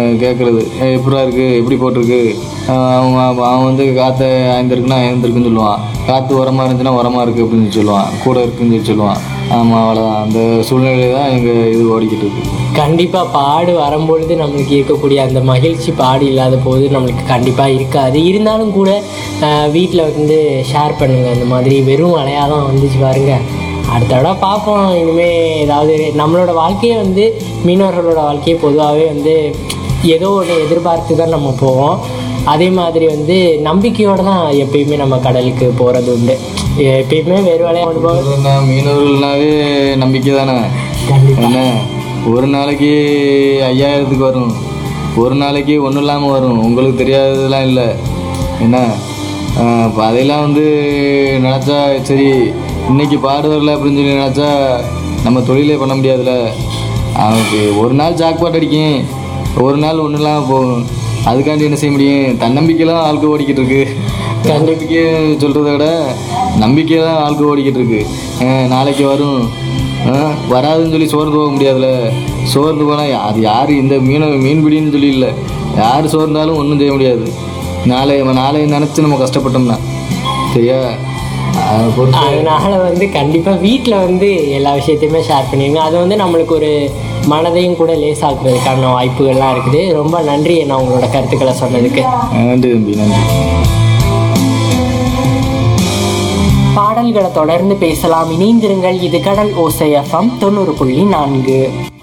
கேட்குறது எப்படா இருக்குது எப்படி போட்டிருக்கு அஹ் அவன் அவன் வந்து காற்றை ஆய்ந்திருக்குன்னா ஆய்ந்திருக்குன்னு சொல்லுவான் காற்று உரமாக இருந்துச்சுன்னா உரமாக இருக்குது அப்படின்னு சொல்லி சொல்லுவான் கூட இருக்குன்னு சொல்லி சொல்லுவான் ஆமாம் அவ்வளோதான் அந்த சூழ்நிலை தான் எங்கள் இது ஓடிக்கிட்டு இருக்கு கண்டிப்பாக பாடு வரும்பொழுது நம்மளுக்கு இருக்கக்கூடிய அந்த மகிழ்ச்சி பாடு இல்லாத போது நம்மளுக்கு கண்டிப்பாக இருக்காது இருந்தாலும் கூட வீட்டில் வந்து ஷேர் பண்ணுங்கள் இந்த மாதிரி வெறும் மழையாக தான் வந்துச்சு பாருங்க அடுத்த தடவை பார்ப்போம் இனிமேல் ஏதாவது நம்மளோட வாழ்க்கையே வந்து மீனவர்களோட வாழ்க்கையே பொதுவாகவே வந்து ஏதோ ஒன்று எதிர்பார்த்து தான் நம்ம போவோம் அதே மாதிரி வந்து நம்பிக்கையோடு தான் எப்பயுமே நம்ம கடலுக்கு போகிறது உண்டு எப்பயுமே வேறு வேலையாக கொண்டு போக என்ன மீனவர்கள்னாவே நம்பிக்கை தானே கண்டிப்பாக என்ன ஒரு நாளைக்கு ஐயாயிரத்துக்கு வரும் ஒரு நாளைக்கு ஒன்றும் இல்லாமல் வரும் உங்களுக்கு தெரியாததெல்லாம் இல்லை என்ன ஆஹ் இப்ப அதையெல்லாம் வந்து நினச்சா சரி இன்னைக்கு பாடு வரல அப்படின்னு சொல்லி நினச்சா நம்ம தொழிலே பண்ண முடியாதுல்ல அவனுக்கு ஒரு நாள் ஜாக்பாட் அடிக்கும் ஒரு நாள் ஒன்றும் இல்லாமல் போகும் அதுக்காண்டி என்ன செய்ய முடியும் தன்னம்பிக்கையெல்லாம் ஆளுக்கு ஓடிக்கிட்டு இருக்கு தன்னம்பிக்கை சொல்கிறத விட நம்பிக்கை தான் ஆளுக்கு ஓடிக்கிட்டு இருக்கு ஆஹ் நாளைக்கு வரும் ஆ, வராதுன்னு சொல்லி சோர்ந்து போக முடியாதுல்ல சோர்ந்து போனால் அது யார் இந்த மீனை மீன்பிடின்னு சொல்லி இல்லை யார் சோர்ந்தாலும் ஒன்றும் செய்ய முடியாது நாளை நாளை நினச்சி நம்ம கஷ்டப்பட்டோம்னா சரியா அதை பொறுத்து அதனால வந்து கண்டிப்பாக வீட்டில் வந்து எல்லா விஷயத்தையுமே ஷேர் பண்ணிடுங்க அது வந்து நம்மளுக்கு ஒரு மனதையும் கூட லேசாக்குறதுக்கான வாய்ப்புகள்லாம் இருக்குது ரொம்ப நன்றி நான் உங்களோட கருத்துக்களை சொன்னதுக்கு நன்றி தம்பி நன்றி பாடல்களை தொடர்ந்து பேசலாம் இணைந்திருங்கள் இது கடல் ஓசை எஃப்எம் தொண்ணூறு புள்ளி நான்கு